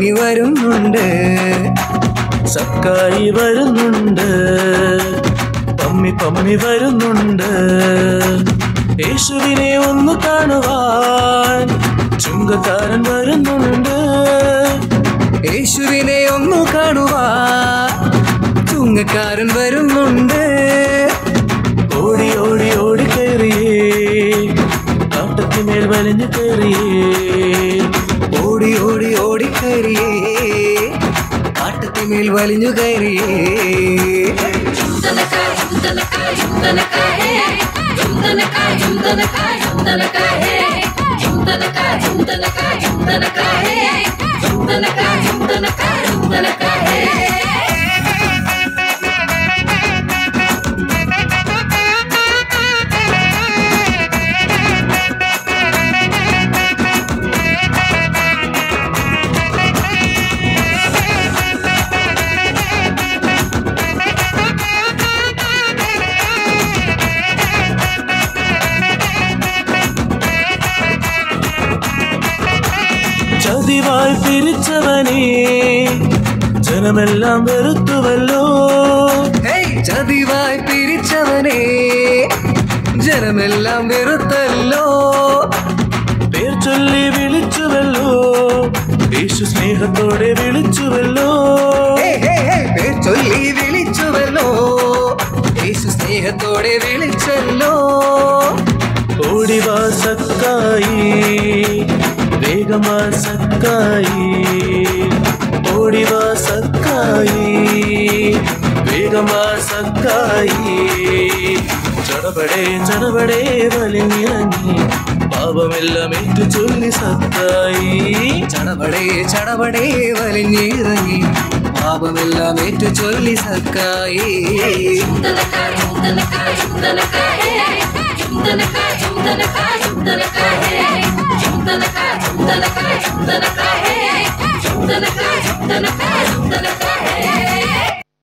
ഇനി വരുന്നുണ്ട് സക്കായി വരുന്നുണ്ട് പമ്മി പമ്മി വരുന്നുണ്ട് യേശുവിനെ ഒന്ന് കാണുവാൻ ചുങ്കക്കാരൻ വരുന്നുണ്ട് യേശുവിനെ ഒന്നു കാണുവാ ചുങ്കക്കാരൻ വരുന്നുണ്ട് ഓടി ഓടി ഓടി കയറിയേ കാട്ടത്തിമേൽ വലിഞ്ഞു കയറിയേ ഓടി ഓടി ഓടി കയറിയേ കാട്ടത്തിമേൽ വലിഞ്ഞു കയറിയേ ചതിവായി പിരിച്ചവനെ ജനമെല്ലാം വെറുത്തുവല്ലോ ഹേയ്, ചതിവായി പിരിച്ചവനെ ജനമെല്ലാം വെറുത്തല്ലോ പേർ ചൊല്ലി വിളിച്ചുവല്ലോ യേശു സ്നേഹത്തോടെ വിളിച്ചുവല്ലോ ഹേയ്, ഹേയ്, ഹേയ്, പേർ ചൊല്ലി വിളിച്ചുവല്ലോ യേശു സ്നേഹത്തോടെ വിളിച്ചല്ലോ ഓടിവാ സക്കായി വേഗമാ സക്കായി ഓടിവാ സക്കായി വേഗമാ സക്കായി ചടപടേ ചടപടേ വലിഞ്ഞിറങ്ങി പാപമെല്ലാം ഏറ്റു ചൊല്ലി സക്കായി ചടപടേ ചടപടേ വലിഞ്ഞിറങ്ങി പാപമെല്ലാം ഏറ്റു ചൊല്ലി സക്കായി Hey!